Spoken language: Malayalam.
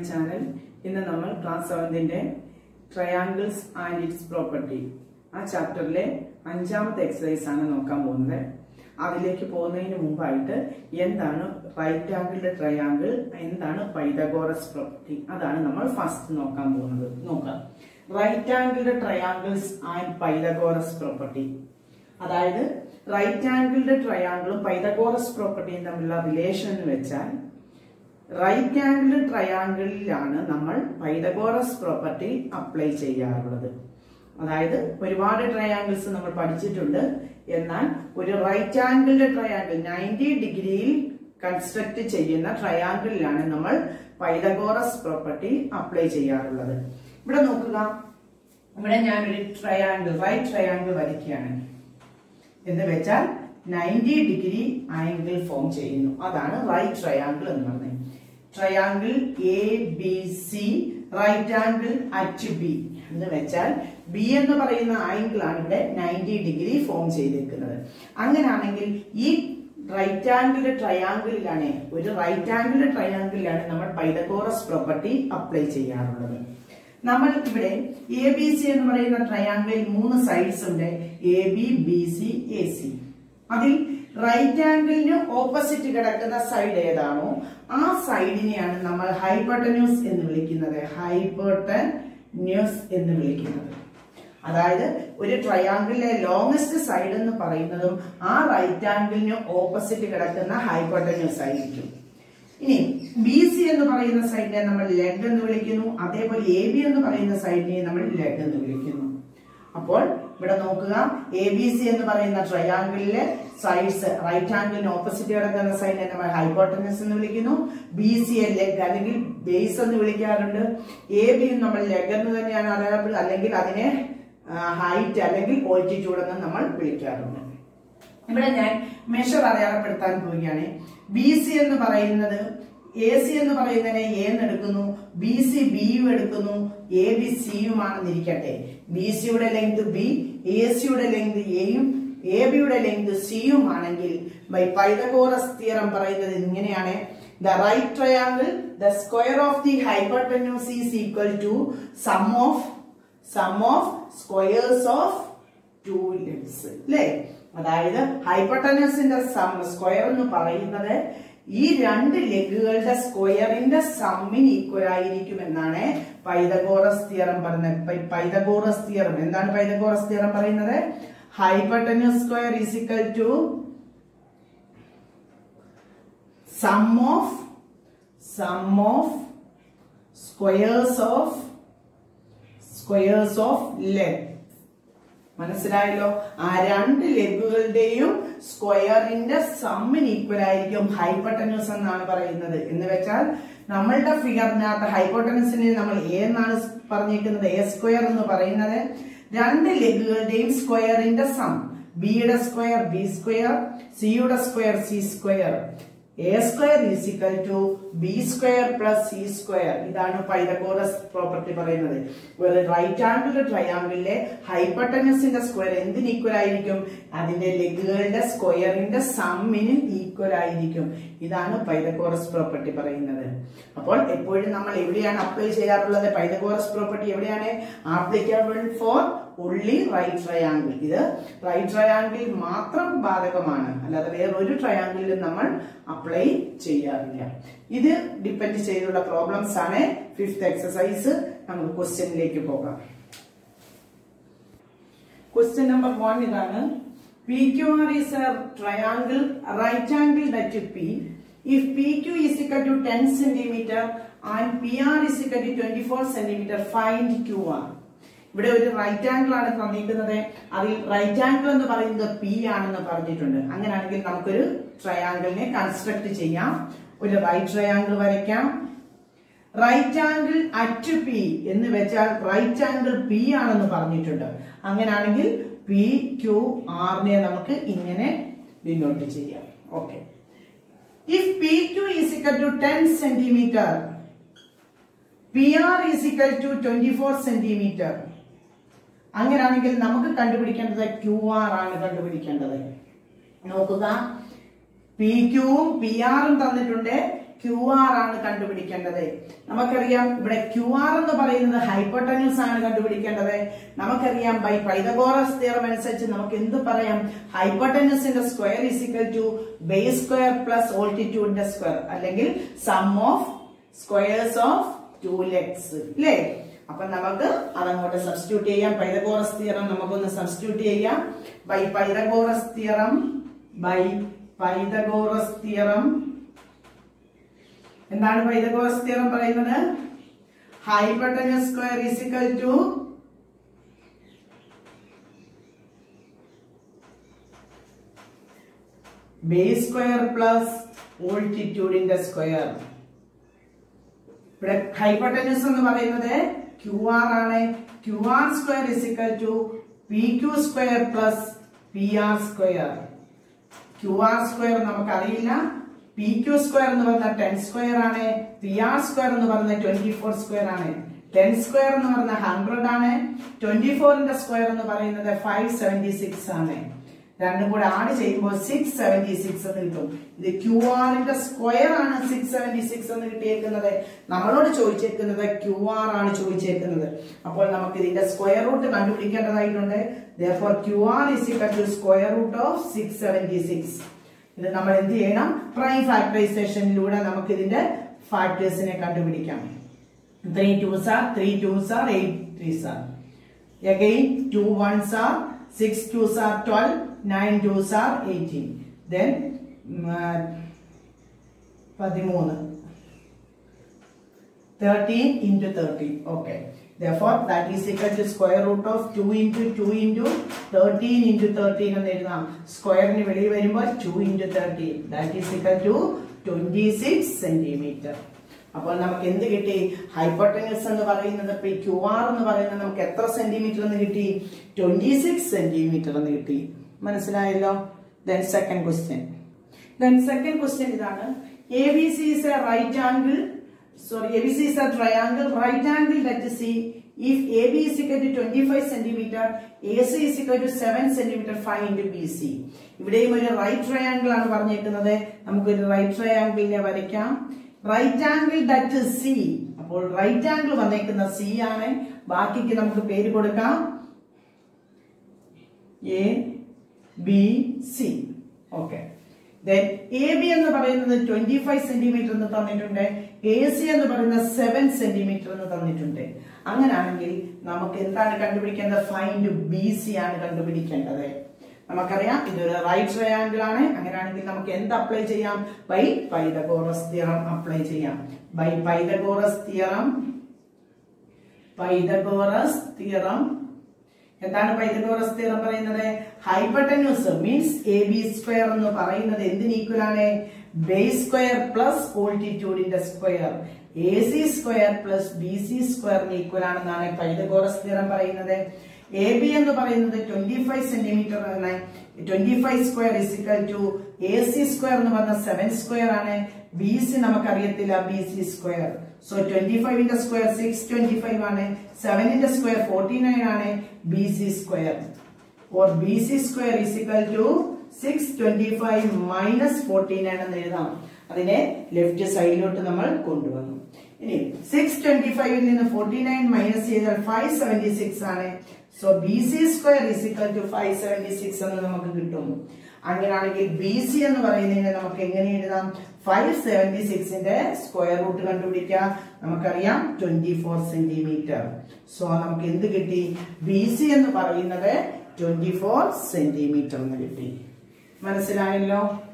ചാനൽ ഇന്ന് നമ്മൾ ക്ലാസ് സെവൻതിന്റെ ട്രയാങ്കിൾസ് ആൻഡ് ഇറ്റ്സ് പ്രോപ്പർട്ടി ആ ചാപ്റ്ററിലെ അഞ്ചാമത്തെ എക്സസൈസ് ആണ് നോക്കാൻ പോകുന്നത് അതിലേക്ക് പോകുന്നതിന് മുമ്പായിട്ട് എന്താണ് റൈറ്റ് ആംഗിളുടെ ട്രയാങ്കിൾ എന്താണ് പൈതഗോറസ് പ്രോപ്പർട്ടി അതാണ് നമ്മൾ ഫസ്റ്റ് നോക്കാൻ പോകുന്നത് നോക്കാം റൈറ്റ് ആംഗിളുടെ ട്രയാങ്കിൾസ് ആൻഡ് പൈതഗോറസ് പ്രോപ്പർട്ടി അതായത് റൈറ്റ് ആംഗിളുടെ ട്രയാങ്കിളും പൈതഗോറസ് പ്രോപ്പർട്ടിയും തമ്മിലുള്ള റിലേഷൻ എന്ന് വെച്ചാൽ റൈറ്റ് ആംഗിൾ ട്രയാങ്കിളിലാണ് നമ്മൾ പൈതഗോറസ് പ്രോപ്പർട്ടി അപ്ലൈ ചെയ്യാറുള്ളത് അതായത് ഒരുപാട് ട്രയാങ്കിൾസ് നമ്മൾ പഠിച്ചിട്ടുണ്ട് എന്നാൽ ഒരു റൈറ്റ് ആംഗിളിന്റെ ട്രയാങ്കിൾ നയൻറ്റി ഡിഗ്രിയിൽ കൺസ്ട്രക്ട് ചെയ്യുന്ന ട്രയാങ്കിളിലാണ് നമ്മൾ പൈതഗോറസ് പ്രോപ്പർട്ടി അപ്ലൈ ചെയ്യാറുള്ളത് ഇവിടെ നോക്കുക ഇവിടെ ഞാനൊരു ട്രയാങ്കിൾ റൈറ്റ് ട്രയാങ്കിൾ വരയ്ക്കുകയാണ് എന്ന് വെച്ചാൽ നയൻറ്റി ഡിഗ്രി ആംഗിൾ ഫോം ചെയ്യുന്നു അതാണ് റൈറ്റ് ട്രയാങ്കിൾ എന്ന് പറയുന്നത് triangle A B C right angle at B എന്ന് വെച്ചാൽ ബി എന്ന് പറയുന്ന ആംഗിൾ ആണ് ഇവിടെ നയൻറ്റി ഡിഗ്രി ഫോം ചെയ്തിരിക്കുന്നത് അങ്ങനെയാണെങ്കിൽ ഈ റൈറ്റ് ആംഗിൾ ട്രയാങ്കിളിലാണ് ഒരു റൈറ്റ് ആംഗിൾ ട്രയാങ്കിളിലാണ് നമ്മൾ പൈതഗോറസ് പ്രോപ്പർട്ടി അപ്ലൈ ചെയ്യാറുള്ളത് നമ്മൾ ഇവിടെ എ ബി സി എന്ന് പറയുന്ന ട്രയാങ്കിളിൽ മൂന്ന് സൈഡ്സ് ഉണ്ട് A B B C A C അതിൽ റൈറ്റ് ആംഗിളിന് ഓപ്പോസിറ്റ് കിടക്കുന്ന സൈഡ് ഏതാണോ ആ സൈഡിനെയാണ് നമ്മൾ ഹൈപ്പർട്ടന്യൂസ് എന്ന് വിളിക്കുന്നത് ഹൈപ്പർട്ടന്യൂസ് എന്ന് വിളിക്കുന്നത് അതായത് ഒരു ട്രയാങ്കിളിലെ ലോങ്സ്റ്റ് സൈഡ് എന്ന് പറയുന്നതും ആ റൈറ്റ് ആംഗിളിന് ഓപ്പോസിറ്റ് കിടക്കുന്ന ഹൈപ്പർട്ടന്യൂസ് ആയിരിക്കും ഇനി ബി സി എന്ന് പറയുന്ന സൈഡിനെ നമ്മൾ ലെഗ് എന്ന് വിളിക്കുന്നു അതേപോലെ എ ബി എന്ന് പറയുന്ന സൈഡിനെ നമ്മൾ ലെഗ് എന്ന് വിളിക്കുന്നു അപ്പോൾ ഇവിടെ നോക്കുക എ ബി സി എന്ന് പറയുന്ന ട്രയാങ്കിളിലെ സൈഡ്സ് റൈറ്റ് ആംഗിളിന് ഓപ്പോസിറ്റ് കിടക്കുന്ന സൈഡിനെ നമ്മൾ ഹൈപ്പോട്ടനസ് എന്ന് വിളിക്കുന്നു ബി സി എ ലെഗ് അല്ലെങ്കിൽ ബേസ് എന്ന് വിളിക്കാറുണ്ട് എ ബി നമ്മൾ ലെഗ് എന്ന് തന്നെയാണ് അറിയപ്പെടുന്നത് അല്ലെങ്കിൽ അതിനെ ഹൈറ്റ് അല്ലെങ്കിൽ ഓൾട്ടിറ്റ്യൂഡ് എന്ന് നമ്മൾ വിളിക്കാറുണ്ട് ഇവിടെ ഞാൻ മെഷർ അടയാളപ്പെടുത്താൻ പോവുകയാണ് ബി സി എന്ന് പറയുന്നത് എ സി എന്ന് പറയുന്നതിനെ എ എന്ന് എടുക്കുന്നു ബി സി ബിയും എടുക്കുന്നു എ ബി സിയുമാണെന്നിരിക്കട്ടെ ബി സിയുടെ ലെങ്ത് ബി എ സിയുടെ ലെങ്ത് എയും എ ബിയുടെ ലെങ്ത് സിയും ആണെങ്കിൽ ബൈ പൈതഗോറസ് തിയറം പറയുന്നത് ഇങ്ങനെയാണ് the right triangle the square of the hypotenuse is equal to sum of sum of squares of two legs അല്ലേ അതായത് ഹൈപ്പർട്ടനസിന്റെ സം സ്ക്വയർ എന്ന് പറയുന്നത് ഈ രണ്ട് ലെഗുകളുടെ സ്ക്വയറിന്റെ സമ്മിന് ഈക്വൽ ആയിരിക്കും എന്നാണ് പൈതഗോറസ് തിയറം പറയുന്നത് പൈതഗോറസ് തിയറം എന്താണ് പൈതഗോറസ് തിയറം പറയുന്നത് hypotenuse square is equal to sum of sum of squares of squares of leg മനസ്സിലായല്ലോ ആ രണ്ട് ലെഗുകളുടെയും സ്ക്വയറിന്റെ സമ്മിന് ഈക്വൽ ആയിരിക്കും ഹൈപ്പട്ടനസ് എന്നാണ് പറയുന്നത് എന്ന് വെച്ചാൽ നമ്മളുടെ ഫിഗറിനകത്ത് ഹൈപ്പോട്ടനസിനെ നമ്മൾ എ എന്നാണ് പറഞ്ഞിരിക്കുന്നത് എ സ്ക്വയർ എന്ന് പറയുന്നത് രണ്ട് ലെഗുകളുടെയും സ്ക്വയറിന്റെ സം ബിയുടെ സ്ക്വയർ ബി സ്ക്വയർ സിയുടെ square C square A square is equal to B square plus C square ഇതാണ് പൈതഗോറസ് പ്രോപ്പർട്ടി പറയുന്നത് ഒരു റൈറ്റ് ആംഗിൾ ട്രയാംഗിളിലെ ഹൈപ്പട്ടനസിന്റെ സ്ക്വയർ എന്തിന് ഈക്വൽ ആയിരിക്കും അതിന്റെ ലെഗുകളുടെ സ്ക്വയറിന്റെ സമ്മിന് ഈക്വൽ ആയിരിക്കും ഇതാണ് പൈതഗോറസ് പ്രോപ്പർട്ടി പറയുന്നത് അപ്പോൾ എപ്പോഴും നമ്മൾ എവിടെയാണ് അപ്ലൈ ചെയ്യാറുള്ളത് പൈതഗോറസ് പ്രോപ്പർട്ടി എവിടെയാണ് applicable for only right triangle ഇത് റൈറ്റ് ട്രയാങ്കിൾ മാത്രം ബാധകമാണ് അല്ലാതെ വേറൊരു ട്രയാങ്കിളിലും നമ്മൾ അപ്ലൈ ചെയ്യാറില്ല ഇത് ഡിപ്പെൻഡ് ചെയ്തുള്ള പ്രോബ്ലംസ് ആണ് ഫിഫ്ത് എക്സസൈസ് നമുക്ക് ക്വസ്റ്റ്യനിലേക്ക് പോകാം ക്വസ്റ്റ്യൻ നമ്പർ വൺ ഇതാണ് P Q R is a triangle right angle that P if P Q is equal to ten centimetre and P R is equal to twenty four centimetre find Q R ഇവിടെ ഒരു റൈറ്റ് ആംഗിൾ ആണ് തന്നിരിക്കുന്നത് അതിൽ റൈറ്റ് ആംഗിൾ എന്ന് പറയുന്നത് പി ആണെന്ന് പറഞ്ഞിട്ടുണ്ട് അങ്ങനെയാണെങ്കിൽ നമുക്കൊരു ട്രയാങ്കിളിനെ കൺസ്ട്രക്ട് ചെയ്യാം ഒരു റൈറ്റ് ട്രയാങ്കിൾ വരയ്ക്കാം റൈറ്റ് ആംഗിൾ അറ്റ് പി എന്ന് വെച്ചാൽ റൈറ്റ് ആംഗിൾ പി ആണെന്ന് പറഞ്ഞിട്ടുണ്ട് അങ്ങനെയാണെങ്കിൽ പി ക്യു ആറിനെ നമുക്ക് ഇങ്ങനെ ഡിനോട്ട് ചെയ്യാം okay if P Q is equal to ten centimetre P R is equal to twenty four centimetre അങ്ങനെയാണെങ്കിൽ നമുക്ക് കണ്ടുപിടിക്കേണ്ടത് ക്യു ആർ ആണ് കണ്ടുപിടിക്കേണ്ടത് നോക്കുക പി ക്യൂവും പി ആറും തന്നിട്ടുണ്ട് ക്യു ആർ ആണ് കണ്ടുപിടിക്കേണ്ടത് നമുക്കറിയാം ഇവിടെ ക്യു ആർ എന്ന് പറയുന്നത് ഹൈപ്പോട്ടന്യൂസ് ആണ് കണ്ടുപിടിക്കേണ്ടത് നമുക്കറിയാം ബൈ പൈതഗോറസ് തിയറം അനുസരിച്ച് നമുക്ക് എന്ത് പറയാം ഹൈപ്പോട്ടന്യൂസിന്റെ square is equal to base square plus ഓൾട്ടിറ്റ്യൂഡിന്റെ സ്ക്വയർ അല്ലെങ്കിൽ sum of squares of two legs അല്ലേ അപ്പൊ നമുക്ക് അതങ്ങോട്ട് സബ്സ്റ്റിറ്റ്യൂട്ട് ചെയ്യാം പൈതഗോറസ് തിയറം നമുക്കൊന്ന് സബ്സ്റ്റിറ്റ്യൂട്ട് ചെയ്യാം by Pythagoras theorem by Pythagoras theorem എന്താണ് പൈതഗോറസ് തിയറം പറയുന്നത് hypotenuse square is equal to base square plus ഓൾട്ടിറ്റ്യൂഡിന്റെ സ്ക്വയർ ഇവിടെ ഹൈപ്പട്ടനസ് എന്ന് പറയുന്നത് ക്യു ആർ ആണ് Q R square is equal to P Q square plus P R square Q R square നമുക്കറിയില്ല പി ക്യു സ്ക്വയർ എന്ന് പറയുന്ന ടെൻ സ്ക്വയർ ആണ് പി ആർ സ്ക്വയർ എന്ന് പറയുന്നത് ട്വന്റി ഫോർ സ്ക്വയർ ആണ് ടെൻ സ്ക്വയർ എന്ന് പറയുന്നത് ഹൺഡ്രഡ് ആണ് ട്വന്റി ഫോറിന്റെ സ്ക്വയർ എന്ന് പറയുന്നത് ഫൈവ് സെവന്റി സിക്സ് ആണ് രണ്ടും കൂടെ ആഡ് ചെയ്യുമ്പോൾ സിക്സ് സെവന്റി സിക്സ് എന്ന് കിട്ടും ഇത് ക്യു ആറിന്റെ സ്ക്വയർ ആണ് സിക്സ് സെവന്റി സിക്സ് എന്ന് കിട്ടിയേക്കുന്നത് നമ്മളോട് ചോദിച്ചേക്കുന്നത് ക്യു ആർ ആണ് ചോദിച്ചേക്കുന്നത് അപ്പോൾ നമുക്ക് ഇതിന്റെ സ്ക്വയർ റൂട്ട് കണ്ടുപിടിക്കേണ്ടതായിട്ടുണ്ട് therefore Q R is equal to square root of six seventy six ഇത് നമ്മൾ എന്ത് ചെയ്യണം പ്രൈം ഫാക്ടറൈസേഷനിലൂടെ നമുക്ക് ഇതിന്റെ ഫാക്ടേഴ്സിനെ കണ്ടുപിടിക്കാം three twos are three twos are eight threes are again two ones are six twos are 12 nine twos are 18 then mm, uh, പതിമൂന്ന് thirteen into thirty okay therefore that is equal to square root of 2 into 2 into 13 into 13 എന്ന് എഴുതാം സ്ക്വയറിന് വെളിയിൽ വരുമ്പോൾ 2 into 13 that is equal to 26 centimeter അപ്പോൾ നമുക്ക് എന്ത് കിട്ടി ഹൈപ്പോട്ടനസ് എന്ന് പറയുന്നത് ഇപ്പൊ ക്യു ആർ എന്ന് പറയുന്നത് നമുക്ക് എത്ര സെന്റിമീറ്റർ എന്ന് കിട്ടി ട്വന്റി സിക്സ് സെന്റിമീറ്റർ എന്ന് കിട്ടി മനസ്സിലായല്ലോ then second question then second question ഇതാണ് A B C is a right angle sorry A B C is a triangle right angle let C if A B is equal to twenty five centimetre A C is equal to seven centimetre five into B C ഇവിടെയും ഒരു റൈറ്റ് ട്രയാംഗിൾ ആണ് പറഞ്ഞേക്കുന്നത് നമുക്കൊരു റൈറ്റ് ട്രയാംഗിളിനെ വരയ്ക്കാം റൈറ്റ് ആംഗിൾ ദറ്റ് സി അപ്പോൾ റൈറ്റ് ആംഗിൾ വന്നേക്കുന്ന സി ആണ് ബാക്കിക്ക് നമുക്ക് പേര് കൊടുക്കാം A B C okay then A B എന്ന് പറയുന്നത് ട്വന്റി ഫൈവ് സെന്റിമീറ്റർ എന്ന് തന്നിട്ടുണ്ട് എ സി എന്ന് പറയുന്നത് സെവൻ സെന്റിമീറ്റർ എന്ന് തന്നിട്ടുണ്ട് അങ്ങനെയാണെങ്കിൽ നമുക്ക് എന്താണ് കണ്ടുപിടിക്കേണ്ടത് ഫൈൻഡ് ബി സി ആണ് കണ്ടുപിടിക്കേണ്ടത് നമുക്കറിയാം ഇതൊരു റൈറ്റ് ട്രയാംഗിൾ ആണ് അങ്ങനെയാണെങ്കിൽ നമുക്ക് എന്ത് അപ്ലൈ ചെയ്യാം ബൈ പൈതഗോറസ് തിയറം അപ്ലൈ ചെയ്യാം by Pythagoras theorem Pythagoras theorem എന്താണ് പൈതഗോറസ് തിയറം പറയുന്നത് hypotenuse means A B square എന്ന് പറയുന്നത് എന്തിന് ഈക്വൽ ആണ് ബേസ് സ്ക്വയർ പ്ലസ് ഓൾട്ടിറ്റ്യൂഡിന്റെ square A C square plus B C സ്ക്വയറിന് ഈക്വൽ ആണെന്നാണ് പൈതഗോറസ് തിയറം പറയുന്നത് എ ബി എന്ന് പറയുന്നത് ട്വന്റി ഫൈവ് സെന്റിമീറ്റർ ആണ് twenty five square is equal to A C square എന്ന് പറഞ്ഞ സെവൻ സ്ക്വയർ ആണ് ബി സി നമുക്കറിയത്തില്ല B C square so twenty ഫൈവിന്റെ സ്ക്വയർ സിക്സ് ട്വന്റി ഫൈവ് ആണ് സെവനിന്റെ സ്ക്വയർ ഫോർട്ടി നയൻ ആണ് B C square or B C square is equal to six twenty five minus forty nine എന്ന് എഴുതാം അതിനെ ലെഫ്റ്റ് സൈഡിലോട്ട് നമ്മൾ കൊണ്ടുവന്നു ഇനി സിക്സ് ട്വന്റി ഫൈവിൽ നിന്ന് ഫോർട്ടി നയൻ മൈനസ് ചെയ്താൽ ഫൈവ് സെവന്റി സിക്സ് ആണ് so B C square is equal to five seventy six എന്ന് നമുക്ക് കിട്ടും അങ്ങനെയാണെങ്കിൽ ബി സി എന്ന് പറയുന്നതിനെ നമുക്ക് എങ്ങനെ എഴുതാം ഫൈവ് സെവന്റി സിക്സിന്റെ സ്ക്വയർ റൂട്ട് കണ്ടുപിടിക്കാം നമുക്കറിയാം ട്വന്റി ഫോർ സെന്റിമീറ്റർ സോ നമുക്ക് എന്ത് കിട്ടി ബി സി എന്ന് പറയുന്നത് ട്വന്റി ഫോർ സെന്റിമീറ്റർ എന്ന് കിട്ടി മനസ്സിലായല്ലോ